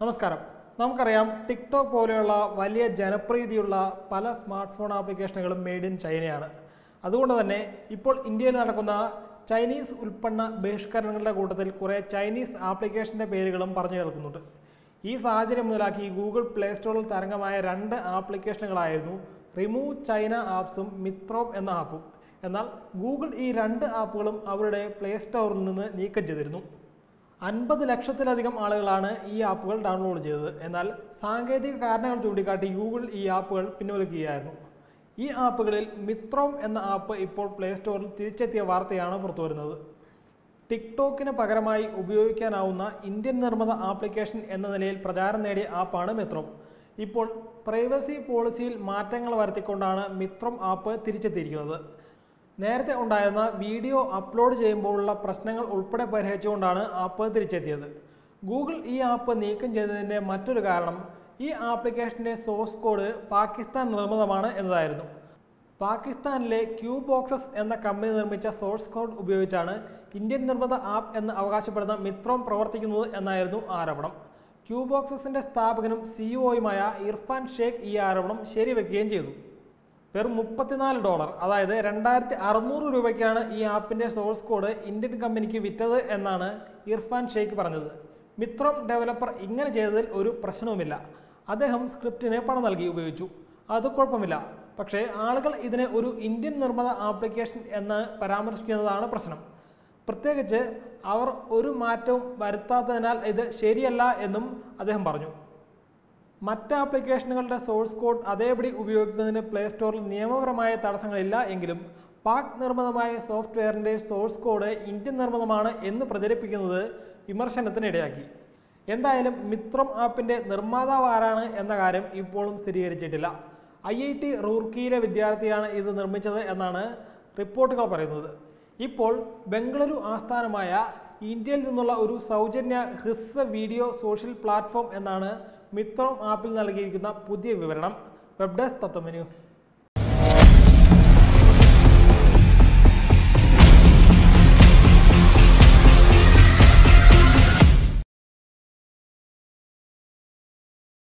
നമസ്കാരം നമുക്കറിയാം ടിക്ടോക്ക് പോലെയുള്ള വലിയ ജനപ്രീതിയുള്ള പല സ്മാർട്ട് ഫോൺ ആപ്ലിക്കേഷനുകളും മെയ്ഡ് ഇൻ ചൈനയാണ് അതുകൊണ്ട് തന്നെ ഇപ്പോൾ ഇന്ത്യയിൽ നടക്കുന്ന ചൈനീസ് ഉൽപ്പന്ന ബഹിഷ്കരണങ്ങളുടെ കൂട്ടത്തിൽ കുറേ ചൈനീസ് ആപ്ലിക്കേഷൻ്റെ പേരുകളും പറഞ്ഞു കേൾക്കുന്നുണ്ട് ഈ സാഹചര്യം മുതലാക്കി ഗൂഗിൾ പ്ലേ സ്റ്റോറിൽ തരംഗമായ രണ്ട് ആപ്ലിക്കേഷനുകളായിരുന്നു റിമൂവ് ചൈന ആപ്സും മിത്രോം എന്ന ആപ്പും എന്നാൽ ഗൂഗിൾ ഈ രണ്ട് ആപ്പുകളും അവരുടെ പ്ലേ സ്റ്റോറിൽ നിന്ന് നീക്കം ചെയ്തിരുന്നു അൻപത് ലക്ഷത്തിലധികം ആളുകളാണ് ഈ ആപ്പുകൾ ഡൗൺലോഡ് ചെയ്തത് എന്നാൽ സാങ്കേതിക കാരണങ്ങൾ ചൂണ്ടിക്കാട്ടി ഗൂഗിൾ ഈ ആപ്പുകൾ പിൻവലിക്കുകയായിരുന്നു ഈ ആപ്പുകളിൽ മിത്രോം എന്ന ആപ്പ് ഇപ്പോൾ പ്ലേ സ്റ്റോറിൽ തിരിച്ചെത്തിയ വാർത്തയാണ് പുറത്തുവരുന്നത് ടിക്ടോക്കിന് പകരമായി ഉപയോഗിക്കാനാവുന്ന ഇന്ത്യൻ നിർമ്മിത ആപ്ലിക്കേഷൻ എന്ന നിലയിൽ പ്രചാരം നേടിയ ആപ്പാണ് മിത്രോം ഇപ്പോൾ പ്രൈവസി പോളിസിയിൽ മാറ്റങ്ങൾ വരുത്തിക്കൊണ്ടാണ് മിത്രോം ആപ്പ് തിരിച്ചെത്തിയിരിക്കുന്നത് നേരത്തെ ഉണ്ടായിരുന്ന വീഡിയോ അപ്ലോഡ് ചെയ്യുമ്പോഴുള്ള പ്രശ്നങ്ങൾ ഉൾപ്പെടെ പരിഹരിച്ചുകൊണ്ടാണ് ആപ്പ് തിരിച്ചെത്തിയത് ഗൂഗിൾ ഈ ആപ്പ് നീക്കം ചെയ്തതിൻ്റെ മറ്റൊരു കാരണം ഈ ആപ്ലിക്കേഷൻ്റെ സോഴ്സ് കോഡ് പാകിസ്ഥാൻ നിർമ്മിതമാണ് എന്നതായിരുന്നു പാകിസ്ഥാനിലെ ക്യൂ ബോക്സസ് എന്ന കമ്പനി നിർമ്മിച്ച സോഴ്സ് കോഡ് ഉപയോഗിച്ചാണ് ഇന്ത്യൻ നിർമ്മിത ആപ്പ് എന്ന് അവകാശപ്പെടുന്ന മിത്രോം പ്രവർത്തിക്കുന്നത് എന്നായിരുന്നു ആരോപണം ക്യൂ ബോക്സസിൻ്റെ സ്ഥാപകനും സിഇഒയുമായ ഇർഫാൻ ഷേഖ് ഈ ആരോപണം ശരിവെക്കുകയും ചെയ്തു വെറും മുപ്പത്തിനാല് ഡോളർ അതായത് രണ്ടായിരത്തി അറുന്നൂറ് രൂപയ്ക്കാണ് ഈ ആപ്പിൻ്റെ സോഴ്സ് കോഡ് ഇന്ത്യൻ കമ്പനിക്ക് വിറ്റത് എന്നാണ് ഇർഫാൻ ഷെയ്ഖ് പറഞ്ഞത് മിത്രം ഡെവലപ്പർ ഇങ്ങനെ ചെയ്തതിൽ ഒരു പ്രശ്നവുമില്ല അദ്ദേഹം സ്ക്രിപ്റ്റിന് പണം നൽകി ഉപയോഗിച്ചു അത് കുഴപ്പമില്ല പക്ഷേ ആളുകൾ ഇതിനെ ഒരു ഇന്ത്യൻ നിർമ്മിത ആപ്ലിക്കേഷൻ എന്ന് പരാമർശിക്കുന്നതാണ് പ്രശ്നം പ്രത്യേകിച്ച് അവർ ഒരു മാറ്റവും വരുത്താത്തതിനാൽ ഇത് ശരിയല്ല എന്നും അദ്ദേഹം പറഞ്ഞു മറ്റ് ആപ്ലിക്കേഷനുകളുടെ സോഴ്സ് കോഡ് അതേപടി ഉപയോഗിക്കുന്നതിന് പ്ലേ സ്റ്റോറിൽ നിയമപരമായ തടസ്സങ്ങളില്ല എങ്കിലും പാക് നിർമ്മിതമായ സോഫ്റ്റ്വെയറിൻ്റെ സോഴ്സ് കോഡ് ഇന്ത്യൻ നിർമ്മിതമാണ് എന്ന് പ്രചരിപ്പിക്കുന്നത് വിമർശനത്തിന് ഇടയാക്കി എന്തായാലും മിത്രം ആപ്പിൻ്റെ നിർമ്മാതാവ് ആരാണ് എന്ന കാര്യം ഇപ്പോഴും സ്ഥിരീകരിച്ചിട്ടില്ല ഐ ഐ ടി റൂർക്കിയിലെ വിദ്യാർത്ഥിയാണ് ഇത് നിർമ്മിച്ചത് എന്നാണ് റിപ്പോർട്ടുകൾ പറയുന്നത് ഇപ്പോൾ ബംഗളൂരു ആസ്ഥാനമായ ഇന്ത്യയിൽ നിന്നുള്ള ഒരു സൗജന്യ ഹ്രസ്വ വീഡിയോ സോഷ്യൽ പ്ലാറ്റ്ഫോം എന്നാണ് മിത്രം ആപ്പിൽ നൽകിയിരിക്കുന്ന പുതിയ വിവരണം വെബ് ഡെസ്ക് തത്വമ ന്യൂസ്